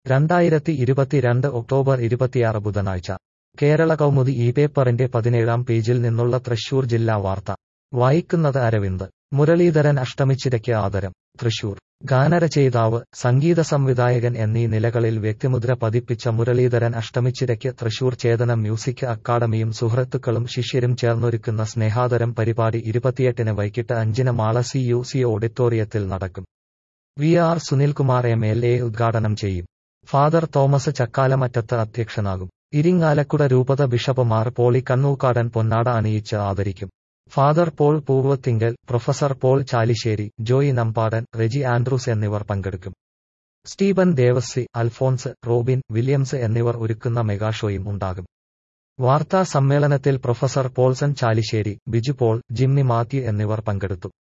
രണ്ടായിരത്തി ഇരുപത്തിരണ്ട് ഒക്ടോബർ ഇരുപത്തിയാറ് ബുധനാഴ്ച കേരള കൗമുദി ഈ പേപ്പറിന്റെ പതിനേഴാം പേജിൽ നിന്നുള്ള തൃശൂർ ജില്ലാ വാർത്ത വായിക്കുന്നത് അരവിന്ദ് മുരളീധരൻ അഷ്ടമിച്ചിരയ്ക്ക് ആദരം തൃശൂർ ഗാനരചയിതാവ് സംഗീത സംവിധായകൻ എന്നീ നിലകളിൽ വ്യക്തിമുദ്ര പതിപ്പിച്ച മുരളീധരൻ അഷ്ടമിച്ചിരയ്ക്ക് തൃശൂർ ചേതന മ്യൂസിക് അക്കാദമിയും സുഹൃത്തുക്കളും ശിഷ്യരും ചേർന്നൊരുക്കുന്ന സ്നേഹാദരം പരിപാടി ഇരുപത്തിയെട്ടിന് വൈകിട്ട് അഞ്ചിന് മാള സി യു സി ഓഡിറ്റോറിയത്തിൽ നടക്കും V R Sunilkumar M L A ഉദ്ഘാടനം ചെയ്യും ഫാദർ തോമസ് ചക്കാലമറ്റത്ത് അധ്യക്ഷനാകും ഇരിങ്ങാലക്കുട രൂപത ബിഷപ്പ് മാർ പോളി കണ്ണൂക്കാടൻ പൊന്നാട അണിയിച്ച് ആദരിക്കും father Paul Poorvathinkal professor Paul Chalissery Joy Nambadan Reji Andrews എന്നിവർ പങ്കെടുക്കും Stephen Devassy Alphonse Robin Williams എന്നിവർ ഒരുക്കുന്ന മെഗാഷോയും ഉണ്ടാകും വാർത്താ സമ്മേളനത്തിൽ professor Paulson Chalissery Biju Paul Jimmy Matthew എന്നിവർ പങ്കെടുത്തു